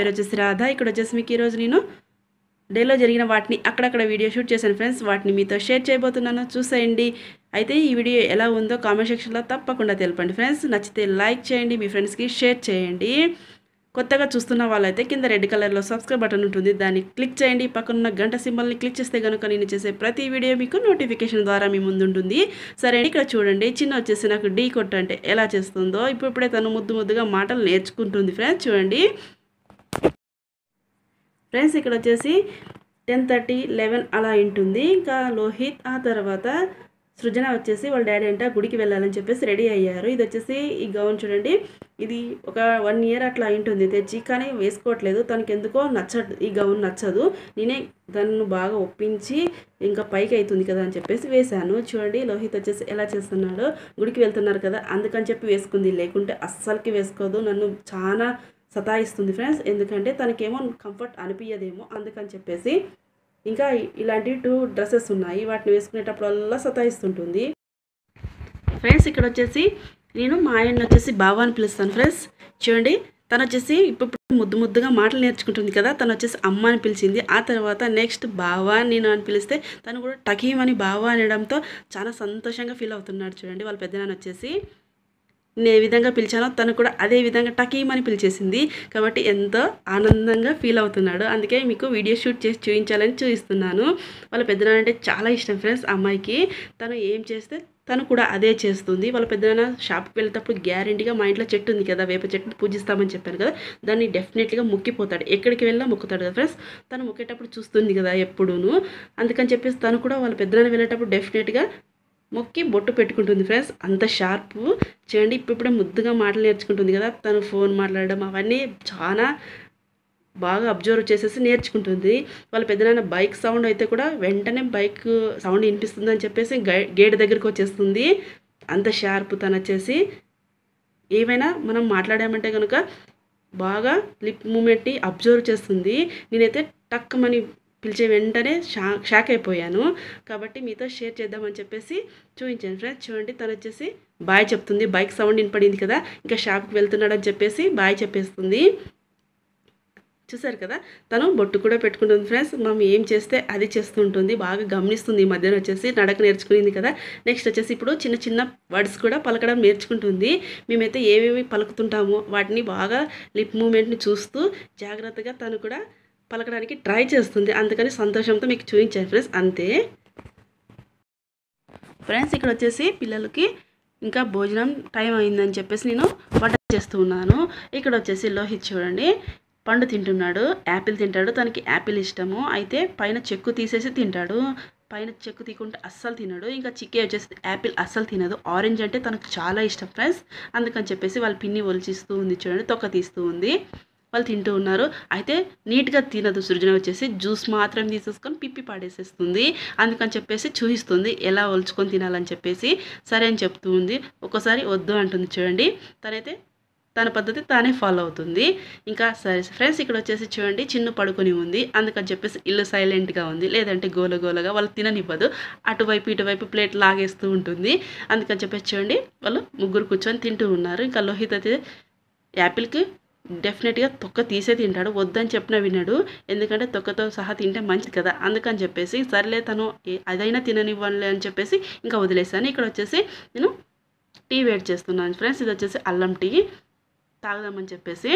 పేరు వచ్చేసి రాధ ఇక్కడ వచ్చేసి మీకు ఈరోజు నేను డేలో జరిగిన వాటిని అక్కడక్కడ వీడియో షూట్ చేశాను ఫ్రెండ్స్ వాటిని మీతో షేర్ చేయబోతున్నాను చూసేయండి అయితే ఈ వీడియో ఎలా ఉందో కామెంట్ సెక్షన్లో తప్పకుండా తెలపండి ఫ్రెండ్స్ నచ్చితే లైక్ చేయండి మీ ఫ్రెండ్స్కి షేర్ చేయండి కొత్తగా చూస్తున్న వాళ్ళైతే కింద రెడ్ కలర్లో సబ్స్క్రైబ్ బటన్ ఉంటుంది దాన్ని క్లిక్ చేయండి పక్కనున్న గంట సింబల్ని క్లిక్ చేస్తే కనుక నేను చేసే ప్రతి వీడియో మీకు నోటిఫికేషన్ ద్వారా మీ ముందు ఉంటుంది సరే అండి ఇక్కడ చూడండి చిన్న వచ్చేసి నాకు డీ కొట్టు అంటే ఎలా చేస్తుందో ఇప్పుడిప్పుడే తను ముద్దు ముద్దుగా మాటలు నేర్చుకుంటుంది ఫ్రెండ్స్ చూడండి ఫ్రెండ్స్ ఇక్కడ వచ్చేసి టెన్ థర్టీ లెవెన్ అలా ఉంటుంది ఇంకా లోహిత్ ఆ తర్వాత సృజన వచ్చేసి వాళ్ళ డాడీ అంటే గుడికి వెళ్ళాలని చెప్పేసి రెడీ అయ్యారు ఇది వచ్చేసి ఈ గౌన్ చూడండి ఇది ఒక వన్ ఇయర్ అట్లా ఉంటుంది తెచ్చి కానీ వేసుకోవట్లేదు తనకి ఎందుకో నచ్చదు ఈ గౌన్ నచ్చదు నేనే దాన్ని బాగా ఒప్పించి ఇంకా పైకి అవుతుంది కదా అని చెప్పేసి వేశాను చూడండి లోహిత్ వచ్చేసి ఎలా చేస్తున్నాడో గుడికి వెళ్తున్నారు కదా అందుకని చెప్పి వేసుకుంది లేకుంటే అస్సలకి వేసుకోదు నన్ను చాలా సతాయిస్తుంది ఫ్రెండ్స్ ఎందుకంటే తనకేమో కంఫర్ట్ అనిపించదేమో అందుకని చెప్పేసి ఇంకా ఇలాంటి టూ డ్రెస్సెస్ ఉన్నాయి వాటిని వేసుకునేటప్పుడల్లా సతాయిస్తుంటుంది ఫ్రెండ్స్ ఇక్కడ వచ్చేసి నేను మా ఆయన వచ్చేసి బావ అని పిలుస్తాను ఫ్రెండ్స్ చూడండి తను వచ్చేసి ఇప్పుడు ముద్దు ముద్దుగా మాటలు నేర్చుకుంటుంది కదా తను వచ్చేసి అమ్మ అని పిలిచింది ఆ తర్వాత నెక్స్ట్ బావా నేను అని పిలిస్తే తను కూడా టకీం అని బావా అనడంతో చాలా సంతోషంగా ఫీల్ అవుతున్నాడు చూడండి వాళ్ళ పెద్దనాన్న వచ్చేసి నేను ఏ విధంగా పిలిచానో తను కూడా అదే విధంగా టకీమని పిలిచేసింది కాబట్టి ఎంతో ఆనందంగా ఫీల్ అవుతున్నాడు అందుకే మీకు వీడియో షూట్ చేసి చూపించాలని చూపిస్తున్నాను వాళ్ళ పెద్దనాన్న అంటే చాలా ఇష్టం ఫ్రెండ్స్ అమ్మాయికి తను ఏం చేస్తే తను కూడా అదే చేస్తుంది వాళ్ళ పెద్దనాన్న షాప్కి వెళ్ళేటప్పుడు గ్యారెంటీగా మా ఇంట్లో చెట్టు ఉంది కదా వేప చెట్టుని పూజిస్తామని చెప్పాను కదా దాన్ని డెఫినెట్గా మొక్కిపోతాడు ఎక్కడికి వెళ్ళినా మొక్కుతాడు కదా ఫ్రెండ్స్ తను మొక్కేటప్పుడు చూస్తుంది కదా ఎప్పుడూను అందుకని చెప్పేసి తను కూడా వాళ్ళ పెద్దనాన్న వెళ్ళేటప్పుడు డెఫినెట్గా మొక్కి బొట్టు పెట్టుకుంటుంది ఫ్రెండ్స్ అంత షార్ప్ చేయండి ఇప్పుడే ముద్దుగా మాటలు నేర్చుకుంటుంది కదా తను ఫోన్ మాట్లాడడం అవన్నీ చాలా బాగా అబ్జర్వ్ చేసేసి నేర్చుకుంటుంది వాళ్ళ పెద్దనాన్న బైక్ సౌండ్ అయితే కూడా వెంటనే బైక్ సౌండ్ వినిపిస్తుంది అని చెప్పేసి గై- గేట్ దగ్గరికి వచ్చేస్తుంది అంత షార్ప్ తను వచ్చేసి ఏమైనా మనం మాట్లాడామంటే కనుక బాగా లిప్ మూమెంట్ని అబ్జర్వ్ చేస్తుంది నేనైతే టక్కుమని పిలిచే వెంటనే షా షాక్ అయిపోయాను కాబట్టి మీతో షేర్ చేద్దామని చెప్పేసి చూపించాను ఫ్రెండ్స్ చూడండి తను వచ్చేసి బాయ్ చెప్తుంది బైక్ సౌండ్ వినపడింది కదా ఇంకా షాప్కి వెళ్తున్నాడని చెప్పేసి బాయ్ చెప్పేస్తుంది చూసారు కదా తను బొట్టు కూడా పెట్టుకుంటుంది ఫ్రెండ్స్ మనం ఏం చేస్తే అది చేస్తూ ఉంటుంది బాగా గమనిస్తుంది ఈ మధ్యన వచ్చేసి నడక నేర్చుకునింది కదా నెక్స్ట్ వచ్చేసి ఇప్పుడు చిన్న చిన్న వర్డ్స్ కూడా పలకడం నేర్చుకుంటుంది మేమైతే ఏమేమి పలుకుతుంటామో వాటిని బాగా లిప్ మూమెంట్ని చూస్తూ జాగ్రత్తగా తను కూడా పలకడానికి ట్రై చేస్తుంది అందుకని సంతోషంతో మీకు చూపించాను ఫ్రెండ్స్ అంతే ఫ్రెండ్స్ ఇక్కడ వచ్చేసి పిల్లలకి ఇంకా భోజనం టైం అయిందని చెప్పేసి నేను వంట చేస్తూ ఉన్నాను ఇక్కడ వచ్చేసి లోహిత్ చూడండి పండు తింటున్నాడు యాపిల్ తింటాడు తనకి యాపిల్ ఇష్టము అయితే పైన చెక్కు తీసేసి తింటాడు పైన చెక్కు తీకుంటే అస్సలు తినడు ఇంకా చిక్కే వచ్చేసి యాపిల్ అస్సలు తినదు ఆరెంజ్ అంటే తనకు చాలా ఇష్టం ఫ్రెండ్స్ అందుకని చెప్పేసి వాళ్ళ పిన్ని ఒలిచిస్తూ ఉంది చూడండి తొక్క తీస్తూ ఉంది వాళ్ళు తింటూ ఉన్నారు అయితే నీట్గా తినదు సృజన వచ్చేసి జ్యూస్ మాత్రం తీసేసుకొని పిప్పి పాడేసేస్తుంది అందుకని చెప్పేసి చూపిస్తుంది ఎలా ఒలుచుకొని తినాలని చెప్పేసి సరే అని చెప్తూ ఉంది ఒక్కోసారి వద్దు అంటుంది చూడండి తనైతే తన పద్ధతి తానే ఫాలో అవుతుంది ఇంకా సరే ఫ్రెండ్స్ ఇక్కడ వచ్చేసి చూడండి చిన్న పడుకొని ఉంది అందుకని చెప్పేసి ఇల్లు సైలెంట్గా ఉంది లేదంటే గోల గోలగా వాళ్ళు తిననివ్వదు అటువైపు ఇటువైపు ప్లేట్ లాగేస్తూ ఉంటుంది అందుకని చెప్పేసి చూడండి వాళ్ళు ముగ్గురు కూర్చొని తింటూ ఉన్నారు ఇంకా లోహిత్ అయితే యాపిల్కి డెఫినెట్గా తొక్క తీసే తింటాడు వద్దని చెప్పినా వినడు ఎందుకంటే తొక్కతో సహా తింటే మంచిది కదా అందుకని చెప్పేసి సర్లే తను ఏ- అదైనా తిననివ్వనులే అని చెప్పేసి ఇంకా వదిలేసాను ఇక్కడ వచ్చేసి నేను టీ వేడి చేస్తున్నాను ఫ్రెండ్స్ ఇది వచ్చేసి అల్లం టీ తాగుదామని చెప్పేసి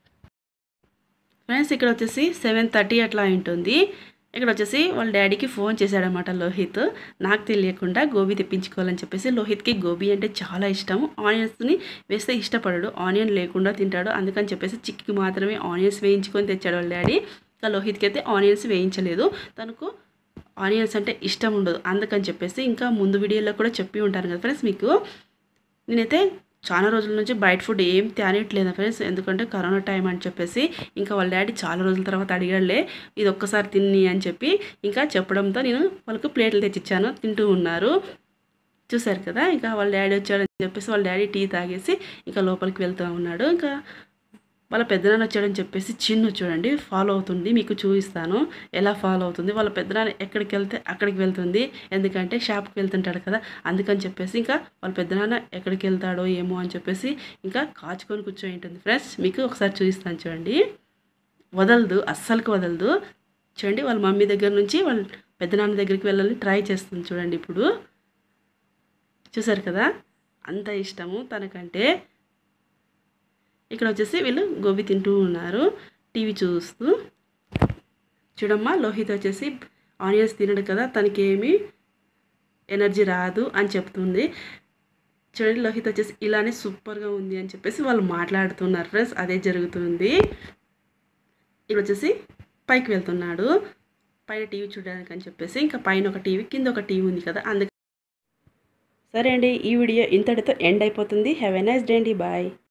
ఫ్రెండ్స్ ఇక్కడ వచ్చేసి సెవెన్ థర్టీ అట్లా ఉంటుంది ఇక్కడ వచ్చేసి వాళ్ళ డాడీకి ఫోన్ చేశాడనమాట లోహిత్ నాకు తెలియకుండా గోబీ తెప్పించుకోవాలని చెప్పేసి లోహిత్కి గోబీ అంటే చాలా ఇష్టం ఆనియన్స్ని వేస్తే ఇష్టపడడు ఆనియన్ లేకుండా తింటాడు అందుకని చెప్పేసి చిక్కి మాత్రమే ఆనియన్స్ వేయించుకొని తెచ్చాడు వాళ్ళ డాడీ ఇంకా లోహిత్కి అయితే ఆనియన్స్ వేయించలేదు తనకు ఆనియన్స్ అంటే ఇష్టం ఉండదు అందుకని చెప్పేసి ఇంకా ముందు వీడియోలో కూడా చెప్పి ఉంటాను కదా ఫ్రెండ్స్ మీకు నేనైతే చాలా రోజుల నుంచి బయట ఫుడ్ ఏం తినట్లేదు ఫ్రెండ్స్ ఎందుకంటే కరోనా టైం అని చెప్పేసి ఇంకా వాళ్ళ డాడీ చాలా రోజుల తర్వాత అడిగాడులే ఇది ఒక్కసారి తిని అని చెప్పి ఇంకా చెప్పడంతో నేను వాళ్ళకు ప్లేట్లు తెచ్చిచ్చాను తింటూ ఉన్నారు చూశారు కదా ఇంకా వాళ్ళ డాడీ వచ్చాడని చెప్పేసి వాళ్ళ డాడీ టీ తాగేసి ఇంకా లోపలికి వెళ్తూ ఉన్నాడు ఇంకా వాళ్ళ పెద్దనాన్న వచ్చాడని చెప్పేసి చిన్ను చూడండి ఫాలో అవుతుంది మీకు చూపిస్తాను ఎలా ఫాలో అవుతుంది వాళ్ళ పెద్దనాన్న ఎక్కడికి వెళ్తే అక్కడికి వెళ్తుంది ఎందుకంటే షాప్కి వెళ్తుంటాడు కదా అందుకని చెప్పేసి ఇంకా వాళ్ళ పెద్దనాన్న ఎక్కడికి వెళ్తాడో ఏమో అని చెప్పేసి ఇంకా కాచుకొని కూర్చొని ఉంటుంది ఫ్రెండ్స్ మీకు ఒకసారి చూపిస్తాను చూడండి వదలదు అస్సలకి వదలదు చూడండి వాళ్ళ మమ్మీ దగ్గర నుంచి వాళ్ళ పెద్దనాన్న దగ్గరికి వెళ్ళాలని ట్రై చేస్తుంది చూడండి ఇప్పుడు చూసారు కదా అంత ఇష్టము తనకంటే ఇక్కడ వచ్చేసి వీళ్ళు గోబీ తింటూ ఉన్నారు టీవీ చూస్తూ చూడమ్మా లోహిత్ వచ్చేసి ఆనియన్స్ తినడు కదా తనకి ఏమి ఎనర్జీ రాదు అని చెప్తుంది చూడండి లోహిత్ వచ్చేసి ఇలానే సూపర్గా ఉంది అని చెప్పేసి వాళ్ళు మాట్లాడుతున్నారు ఫ్రెండ్స్ అదే జరుగుతుంది ఇక్కడ వచ్చేసి పైకి వెళ్తున్నాడు పైన టీవీ చూడడానికి అని చెప్పేసి ఇంకా పైన ఒక టీవీ కింద ఒక టీవీ ఉంది కదా అందుకే సరే అండి ఈ వీడియో ఇంతటితో ఎండ్ అయిపోతుంది హ్యావ్ ఎ నైస్ డే అండి బాయ్